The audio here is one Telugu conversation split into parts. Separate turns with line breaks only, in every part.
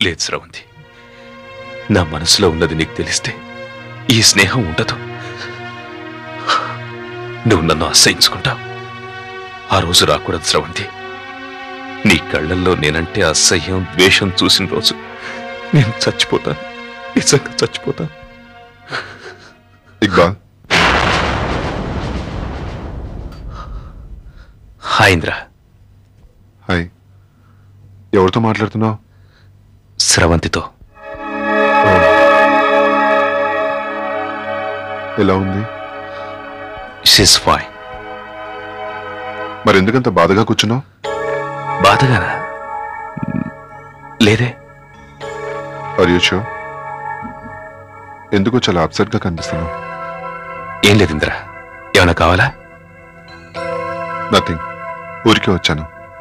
లేదు స్రవంతి నా మనసులో ఉన్నది నీకు తెలిస్తే ఈ స్నేహం ఉండదు నువ్వు నన్ను అసహించుకుంటావు ఆ రోజు రాకూడదు స్రవంతి నీ కళ్ళల్లో నేనంటే అసహ్యం ద్వేషం చూసిన రోజు నేను చచ్చిపోతాను నిజంగా చచ్చిపోతాను
ఇక్బాల్
హాయ్ ఇంద్ర
హాయ్ ఎవరితో మాట్లాడుతున్నావు
స్రవంతితో
ఎలా ఉంది
షీస్ ఫైన్
మరి ఎందుకంత బాధగా కూర్చున్నావు
బాధగానా లేదే
ఆర్ యూ షూర్ ఎందుకు చాలా అప్సెట్ గా కనిపిస్తున్నావు
ఏం లేదు ఇంద్ర ఏమైనా కావాలా
నథింగ్ ఊరికే వచ్చాను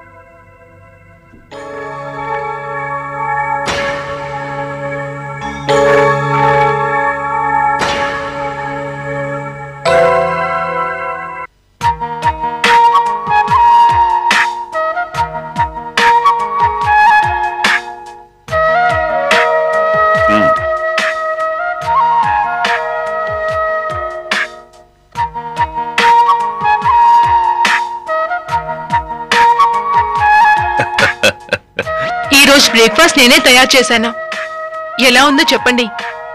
ఈ రోజు బ్రేక్ఫాస్ట్ నేనే తయారు చేశాను ఎలా ఉందో చెప్పండి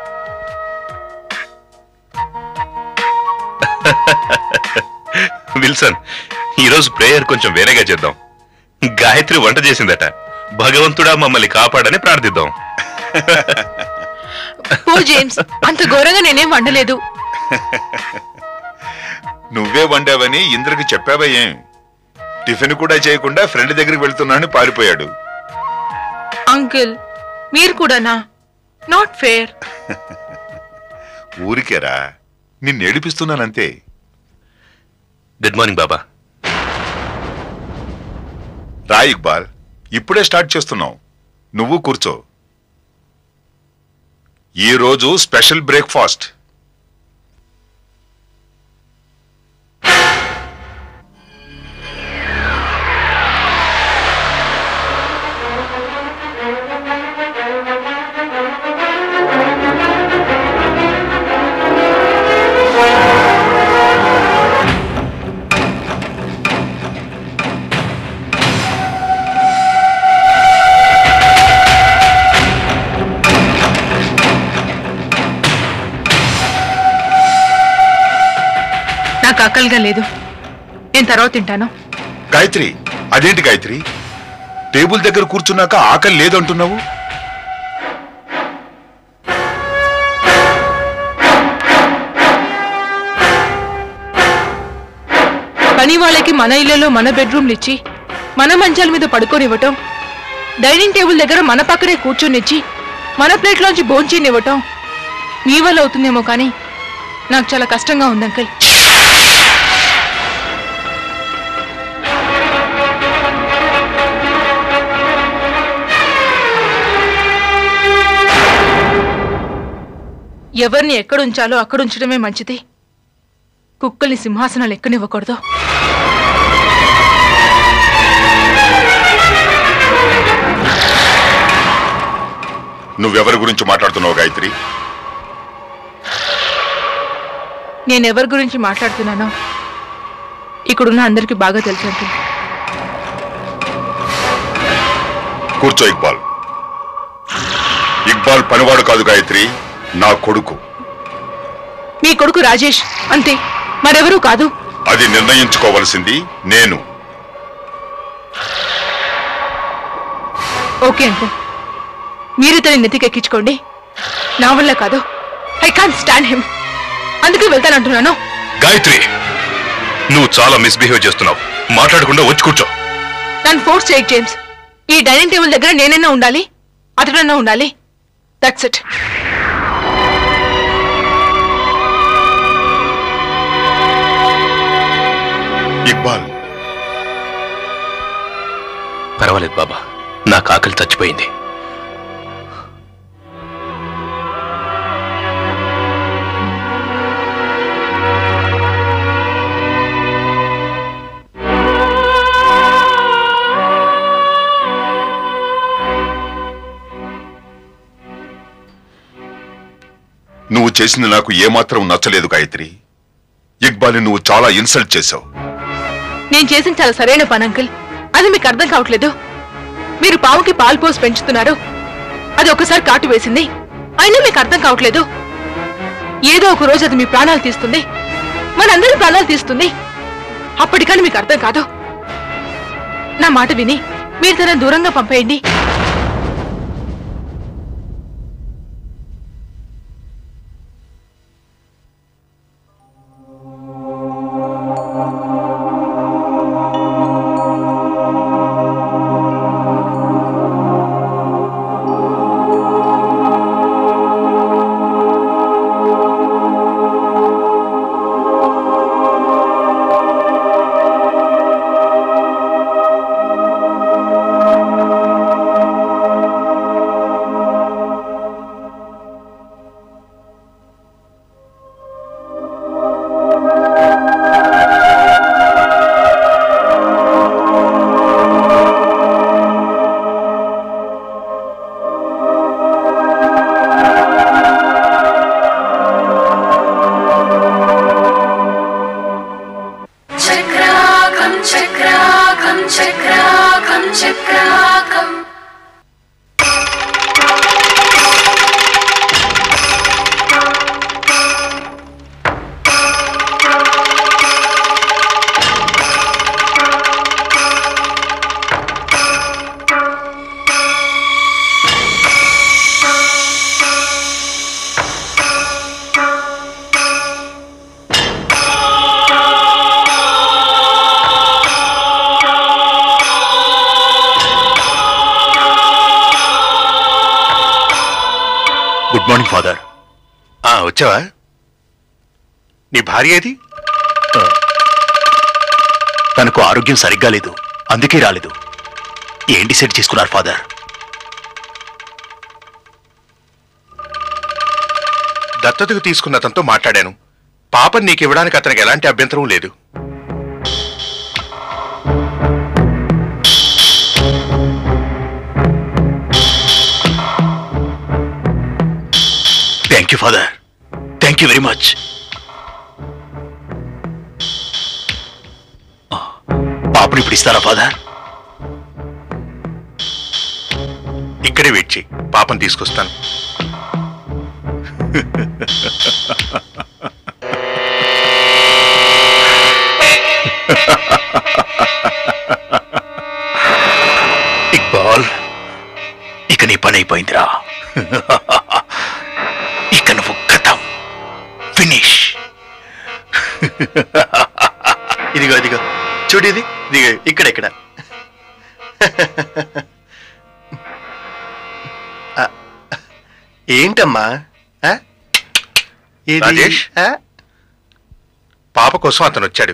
విల్సన్ ఈరోజు ప్రేయర్ కొంచెం వేరేగా చేద్దాం గాయత్రి వంట చేసిందట భగవంతుడా మమ్మల్ని కాపాడని ప్రార్థిద్దాం
ఓ జేమ్స్ అంత ఘోరంగా నేనేం వండలేదు
నువ్వే వండావని ఇంద్రకి చెప్పావా ఏం టిఫిన్ కూడా చేయకుండా ఫ్రెండ్ దగ్గరికి వెళ్తున్నానని పారిపోయాడు
అంకుల్ మీరు కూడానా నాట్ ఫేర్
ఊరికేరా నిన్ను ఏడిపిస్తున్నానంతే
గుడ్ మార్నింగ్ బాబా
రా ఇక్బాల్ ఇప్పుడే స్టార్ట్ చేస్తున్నావు నువ్వు కూర్చో ఈ రోజు స్పెషల్ బ్రేక్ఫాస్ట్
నాకు ఆకలిగా లేదు నేను తర్వాత తింటాను
గాయత్రి అదేంటి గాయత్రి టేబుల్ దగ్గర కూర్చున్నాక ఆకలి లేదంటున్నావు
పని వాళ్ళకి మన ఇళ్లలో మన బెడ్రూమ్లు ఇచ్చి మన మంచాల మీద పడుకోనివ్వటం డైనింగ్ టేబుల్ దగ్గర మన పక్కనే కూర్చొనిచ్చి మన ప్లేట్లోంచి భోంచేనివ్వటం మీ వల్ల అవుతుందేమో కానీ నాకు చాలా కష్టంగా ఉంది అంకల్ ఎవరిని ఎక్కడ ఉంచాలో అక్కడ ఉంచడమే మంచిది కుక్కల్ని సింహాసనాలు ఎక్కనివ్వకూడదు
నువ్వెవరి గురించి మాట్లాడుతున్నావు గాయత్రి
నేను ఎవరి గురించి మాట్లాడుతున్నానో ఇక్కడున్న అందరికీ బాగా తెలుసు అంకుల్
కూర్చో ఇక్బాల్ ఇక్బాల్ పనివాడు కాదు గాయత్రి నా కొడుకు
మీ కొడుకు రాజేష్ అంతే మరెవరూ కాదు
అది నిర్ణయించుకోవలసింది నేను
ఓకే అంకుల్ మీరు ఇతని నెత్తికెక్కించుకోండి నా వల్ల కాదు ఐ కాన్ స్టాండ్ హిమ్ అందుకే వెళ్తానంటున్నాను
గాయత్రి నువ్వు చాలా మిస్బిహేవ్ చేస్తున్నావు మాట్లాడకుండా వచ్చి కూర్చో
నన్ను ఫోర్స్ చేయక్ జేమ్స్ ఈ డైనింగ్ టేబుల్ దగ్గర నేనైనా ఉండాలి అతడన్నా ఉండాలి దట్స్ ఇట్
ఇక్బాల్
పర్వాలేదు బాబా నాకు ఆకలి చచ్చిపోయింది
చేసింది నాకు ఏమాత్రం నచ్చలేదు గాయత్రి ఇక్బాల్ని నువ్వు చాలా ఇన్సల్ట్ చేశావు
నేను చేసిన చాలా సరైన పని అంకుల్ అది మీకు అర్థం కావట్లేదు మీరు పావుకి పాలు పోసి పెంచుతున్నారు అది ఒకసారి కాటు వేసింది అయినా మీకు అర్థం కావట్లేదు ఏదో ఒక రోజు అది మీ ప్రాణాలు తీస్తుంది మనందరి ప్రాణాలు తీస్తుంది అప్పటికని మీకు అర్థం కాదు నా మాట విని మీరు తన దూరంగా పంపేయండి
చక్రాకం చక్రాకం చక్రాకం చక్రాకం
గుడ్ మార్నింగ్ ఫాదర్
ఆ వచ్చావా నీ భార్య ఏది
తనకు ఆరోగ్యం సరిగ్గా లేదు అందుకే రాలేదు ఏం డిసైడ్ చేసుకున్నారు ఫాదర్
దత్తతకు తీసుకున్న అతనితో మాట్లాడాను పాపని నీకు ఇవ్వడానికి అతనికి ఎలాంటి అభ్యంతరం లేదు
thank you father thank you very much పాపను ఇప్పుడు ఇస్తారా ఫాదర్
ఇక్కడే వెయిట్ చేయి పాపని తీసుకొస్తాను
ఇక్బాల్ ఇక నీ పని అయిపోయిందిరా ఇక నువ్వు కథం ఫినిష్
ఇదిగో ఇదిగో చూడు ఇది ఇదిగో ఇక్కడ ఇక్కడ ఆ, ఏంటమ్మా ఆ? ఇది
రాజేష్?
ఆ?
పాప కోసం అతను వచ్చాడు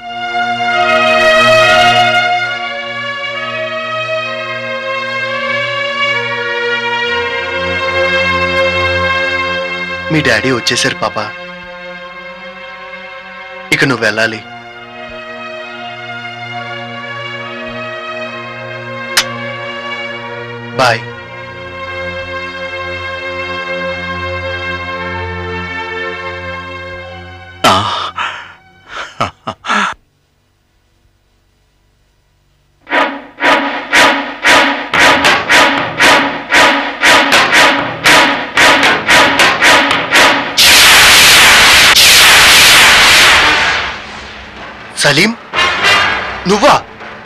మీ డాడీ వచ్చేసారు పాప ఇక నువ్వు వెళ్ళాలి బాయ్ సలీం నువ్వా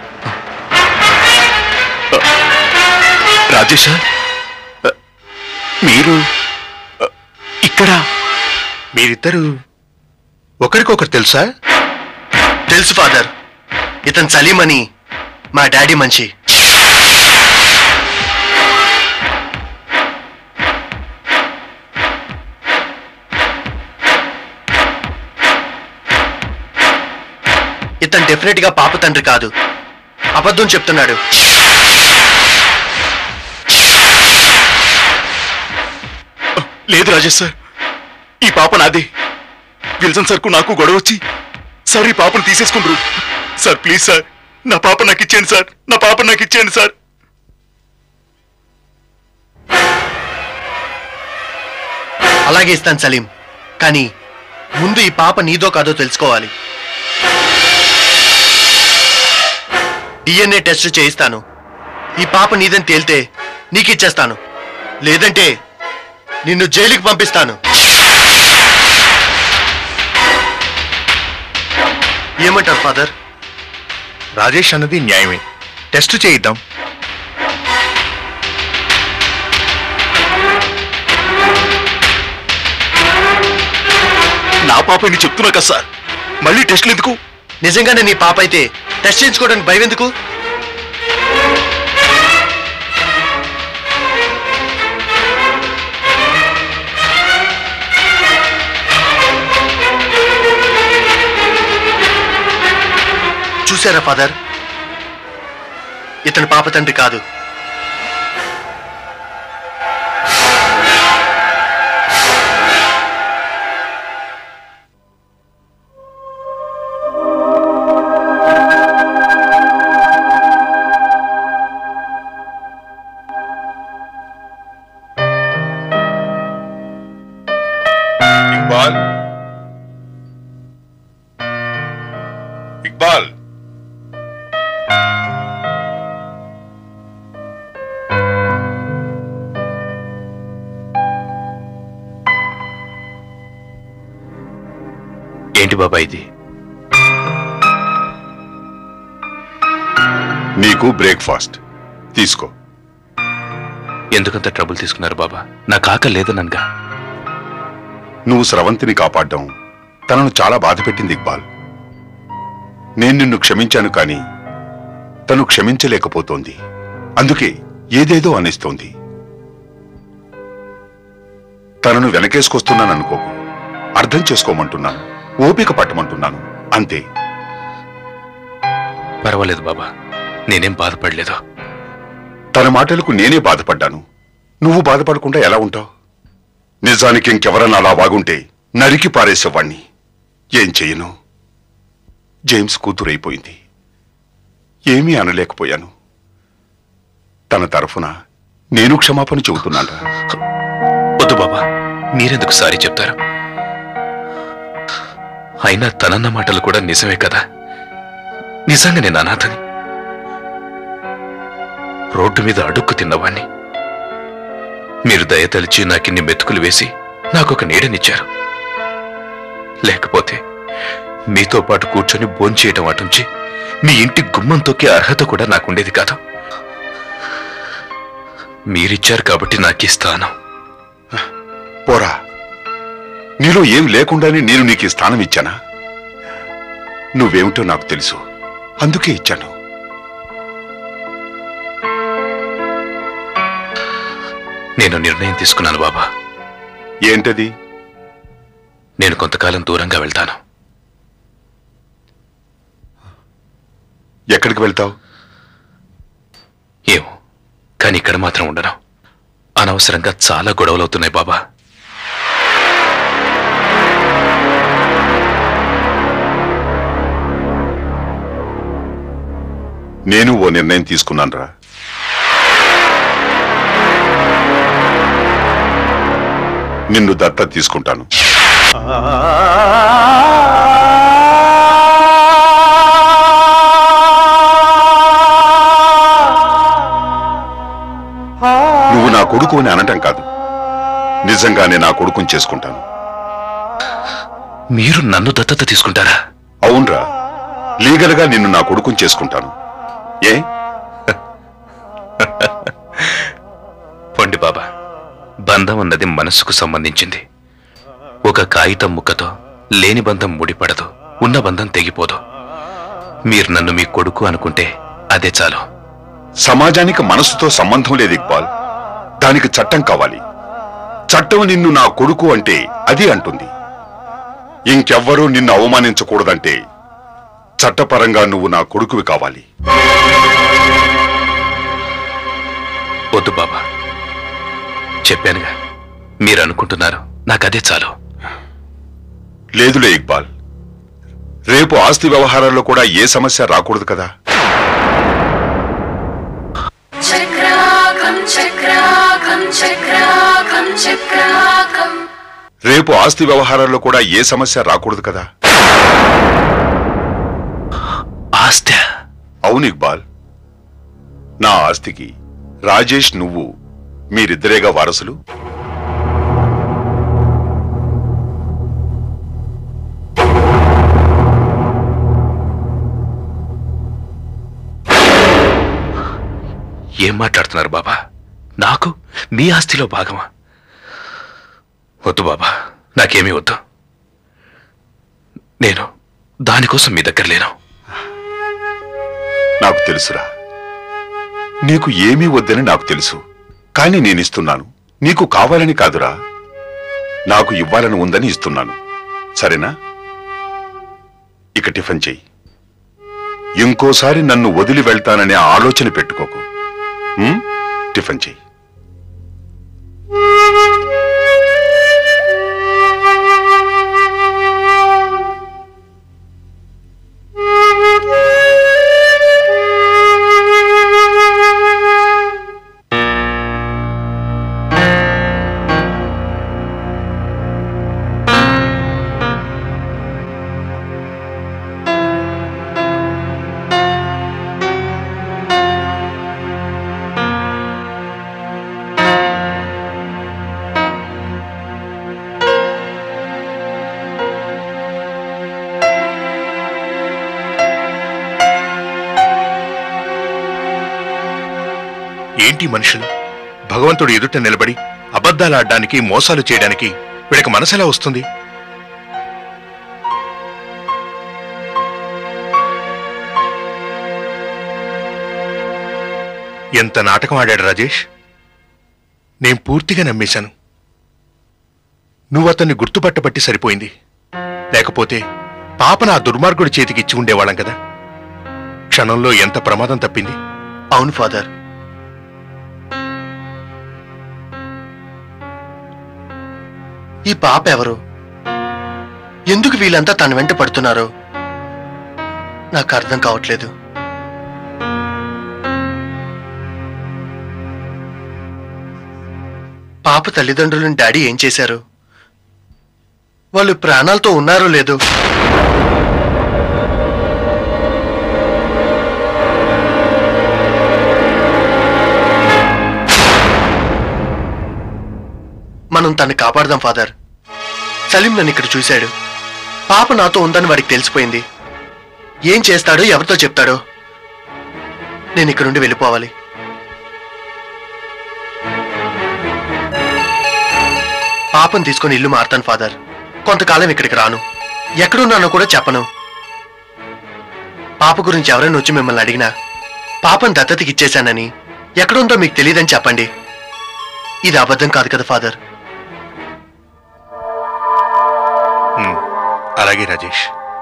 రాజేష్ మీరు ఇక్కడ
మీరిద్దరు ఒకరికొకరు తెలుసా
తెలుసు ఫాదర్ ఇతను సలీం అని మా డాడీ మంచి ఇతను డెఫినెట్ గా పాప తండ్రి కాదు అబద్ధం చెప్తున్నాడు
లేదు రాజేష్ సార్ ఈ పాప నాది విల్సన్ సార్కు నాకు గొడవ వచ్చి సార్ ఈ పాపను తీసేసుకుంటారు సార్ ప్లీజ్ సార్ నా పాప నాకు ఇచ్చేయండి సార్ నా పాప నాకు ఇచ్చేయండి సార్
అలాగే ఇస్తాను సలీం కానీ ముందు ఈ పాప నీదో కాదో తెలుసుకోవాలి డిఎన్ఏ టెస్ట్ చేయిస్తాను ఈ పాప నీదని తేలితే నీకు ఇచ్చేస్తాను లేదంటే నిన్ను జైలుకి పంపిస్తాను ఏమంటారు ఫాదర్
రాజేష్ అన్నది న్యాయమే టెస్ట్ చేయిద్దాం
నా పాప అని చెప్తున్నా కదా సార్ మళ్ళీ టెస్ట్లు ఎందుకు
నిజంగానే నీ పాప అయితే టెస్ట్ చేయించుకోవడానికి భయం ఎందుకు చూసారా ఫాదర్ ఇతని పాప తండ్రి కాదు
ఇక్బాల్ ఇక్బాల్
ఏంటి బాబా ఇది
నీకు బ్రేక్ఫాస్ట్ తీసుకో
ఎందుకంత ట్రబుల్ తీసుకున్నారు బాబా నాకు ఆకలి లేదనగా
నువ్వు స్రవంతిని కాపాడ్డం తనను చాలా బాధ పెట్టింది ఇక్బాల్ నేను నిన్ను క్షమించాను కానీ తను క్షమించలేకపోతోంది అందుకే ఏదేదో అనిస్తోంది తనను వెనకేసుకొస్తున్నాను అనుకోకు అర్థం చేసుకోమంటున్నాను ఓపిక పట్టమంటున్నాను అంతే
పర్వాలేదు బాబా నేనేం బాధపడలేదు
తన మాటలకు నేనే బాధపడ్డాను నువ్వు బాధపడకుండా ఎలా ఉంటావు నిజానికి ఇంకెవరన్నా అలా వాగుంటే నరికి పారేసేవాణ్ణి ఏం చెయ్యను జేమ్స్ కూతురైపోయింది ఏమీ అనలేకపోయాను తన తరఫున నేను క్షమాపణ చెబుతున్నాను
వద్దు బాబా మీరెందుకు సారీ చెప్తారు అయినా తనన్న మాటలు కూడా నిజమే కదా నిజంగా నేను అనాథని రోడ్డు మీద అడుక్కు తిన్నవాణ్ణి మీరు దయతలిచి నాకిన్ని మెతుకులు వేసి నాకొక నీడనిచ్చారు లేకపోతే మీతో పాటు కూర్చొని భోంచేయటం అటుంచి మీ ఇంటి గుమ్మం తొక్కే అర్హత కూడా నాకుండేది కాదు మీరిచ్చారు కాబట్టి నాకు ఈ స్థానం
పోరా నీలో ఏం లేకుండానే నేను నీకు ఈ స్థానం ఇచ్చానా నువ్వేమిటో నాకు తెలుసు అందుకే ఇచ్చాను
నేను నిర్ణయం తీసుకున్నాను బాబా
ఏంటది
నేను కొంతకాలం దూరంగా వెళ్తాను
ఎక్కడికి వెళ్తావు
ఏమో కానీ ఇక్కడ మాత్రం ఉండను అనవసరంగా చాలా గొడవలవుతున్నాయి బాబా
నేను ఓ నిర్ణయం తీసుకున్నానురా నిన్ను దత్త తీసుకుంటాను నువ్వు నా కొడుకు అని అనటం కాదు నిజంగానే నా కొడుకుని చేసుకుంటాను
మీరు నన్ను దత్తత తీసుకుంటారా
అవునరా లీగల్ గా నిన్ను నా కొడుకుని చేసుకుంటాను ఏ
పొండి బాబా బంధం అన్నది మనస్సుకు సంబంధించింది ఒక కాగితం ముక్కతో లేని బంధం ముడిపడదు ఉన్న బంధం తెగిపోదు మీరు నన్ను మీ కొడుకు అనుకుంటే అదే చాలు
సమాజానికి మనసుతో సంబంధం లేదు ఇక్బాల్ దానికి చట్టం కావాలి చట్టం నిన్ను నా కొడుకు అంటే అది అంటుంది ఇంకెవ్వరూ నిన్ను అవమానించకూడదంటే చట్టపరంగా నువ్వు నా కొడుకువి కావాలి
వద్దు బాబా చెప్పానుగా మీరు అనుకుంటున్నారు నాకు అదే చాలు
లేదులే ఇక్బాల్ రేపు ఆస్తి వ్యవహారాల్లో కూడా ఏ సమస్య రాకూడదు కదా
చక్రాకం చక్రాకం చక్రాకం చక్రాకం
రేపు ఆస్తి వ్యవహారాల్లో కూడా ఏ సమస్య రాకూడదు కదా
ఆస్తి
అవును ఇక్బాల్ నా ఆస్తికి రాజేష్ నువ్వు మీరిద్దరేగా వారసులు
ఏం మాట్లాడుతున్నారు బాబా నాకు మీ ఆస్తిలో భాగమా వద్దు బాబా నాకేమీ వద్దు నేను దానికోసం మీ దగ్గర లేను
నాకు తెలుసురా నీకు ఏమీ వద్దని నాకు తెలుసు కానీ నేనిస్తున్నాను నీకు కావాలని కాదురా నాకు ఇవ్వాలని ఉందని ఇస్తున్నాను సరేనా ఇక టిఫిన్ చెయ్యి ఇంకోసారి నన్ను వదిలి వెళ్తాననే ఆలోచన పెట్టుకోకు ఉం? టిఫిన్ చెయ్యి
ఏంటి ఈ మనుషులు భగవంతుడు ఎదుట నిలబడి అబద్ధాలు ఆడడానికి మోసాలు చేయడానికి వీళ్ళకి మనసెలా వస్తుంది ఎంత నాటకం ఆడాడు రాజేష్ నేను పూర్తిగా నమ్మేశాను నువ్వు అతన్ని గుర్తుపట్టబట్టి సరిపోయింది లేకపోతే పాపన ఆ దుర్మార్గుడి చేతికి ఇచ్చి ఉండేవాళ్ళం కదా క్షణంలో ఎంత ప్రమాదం తప్పింది
అవును ఫాదర్ ఈ పాప ఎవరు ఎందుకు వీళ్ళంతా తన వెంట పడుతున్నారో నాకు అర్థం కావట్లేదు పాప తల్లిదండ్రులను డాడీ ఏం చేశారు వాళ్ళు ప్రాణాలతో ఉన్నారో లేదో మనం తన్ని కాపాడదాం ఫాదర్ సలీం నన్ను ఇక్కడ చూశాడు పాప నాతో ఉందని వాడికి తెలిసిపోయింది ఏం చేస్తాడో ఎవరితో చెప్తాడో నేను ఇక్కడ నుండి వెళ్ళిపోవాలి పాపను తీసుకొని ఇల్లు మారుతాను ఫాదర్ కొంతకాలం ఇక్కడికి రాను ఎక్కడున్నానో కూడా చెప్పను పాప గురించి ఎవరైనా వచ్చి మిమ్మల్ని అడిగినా పాపను దత్తతకి ఇచ్చేశానని ఎక్కడుందో మీకు తెలియదని చెప్పండి ఇది అబద్ధం కాదు కదా ఫాదర్
ఉమ్, అలాగే రాజేష్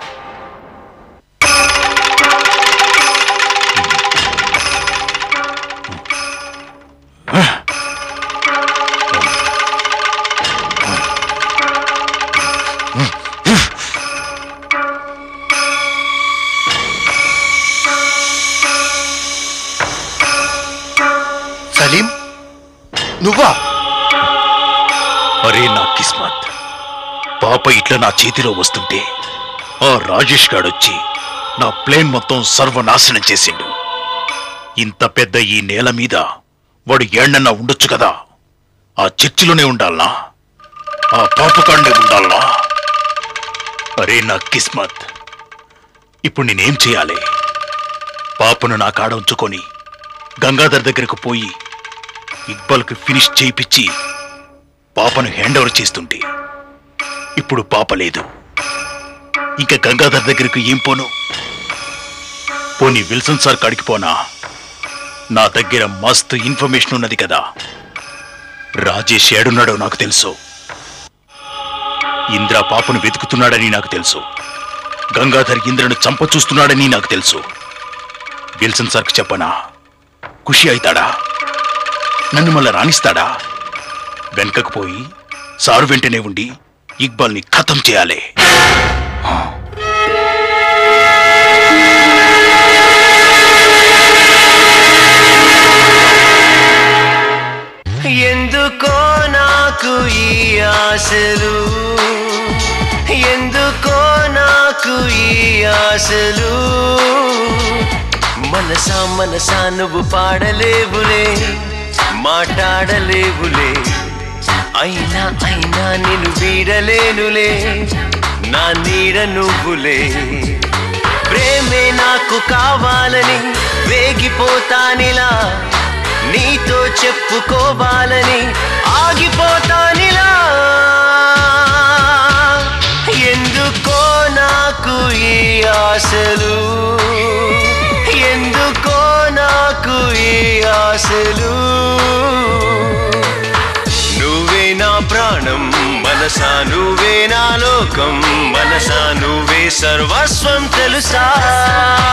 సలీం నువ్వా
అరే నా కిస్మత్ పాప ఇట్లా నా చేతిలో వస్తుంటే ఆ రాజేష్ గాడొచ్చి నా ప్లేన్ మొత్తం సర్వనాశనం చేసిండు ఇంత పెద్ద ఈ నేల మీద వాడు ఏళ్ళన్నా ఉండొచ్చు కదా ఆ చర్చిలోనే ఉండాలనా ఆ పాపకాండే ఉండాలనా అరే నా కిస్మత్ ఇప్పుడు నేనేం చేయాలి పాపను నా కాడ ఉంచుకొని గంగాధర్ దగ్గరకు పోయి ఇక్బాల్కి ఫినిష్ చేయిపిచ్చి పాపను హ్యాండ్ ఓవర్ చేస్తుంటే ఇప్పుడు పాప లేదు ఇంకా గంగాధర్ దగ్గరికి ఏం పోను పోనీ విల్సన్ సార్ కాడికి పోనా నా దగ్గర మస్తు ఇన్ఫర్మేషన్ ఉన్నది కదా రాజేష్ ఏడున్నాడో నాకు తెలుసు ఇంద్ర పాపను వెతుకుతున్నాడని నాకు తెలుసు గంగాధర్ ఇంద్రను చంప చూస్తున్నాడని నాకు తెలుసు విల్సన్ సార్కి చెప్పనా ఖుషి అవుతాడా నన్ను మళ్ళా రాణిస్తాడా వెనకకు పోయి సారు వెంటనే ఉండి ఇక్బాల్ని ఖతం చేయాలి
ఎందుకో నాకు ఈ ఆశలు ఆశలు మనసా మనసా నువ్వు పాడలేవులే మాట్లాడలేవులే అయినా అయినా నేను వీడలేనులే నా నీడ నువ్వులే ప్రేమే నాకు కావాలని వేగిపోతానిలా నీతో చెప్పుకోవాలని ఆగిపోతానిలా ఎందుకో నాకు ఈ ఆశలు ఎందుకో నాకు ఈ ఆశలు నువ్వే నా ప్రాణం మనసా నువ్వే నా లోకం మనసా నువ్వే సర్వస్వం తెలుసా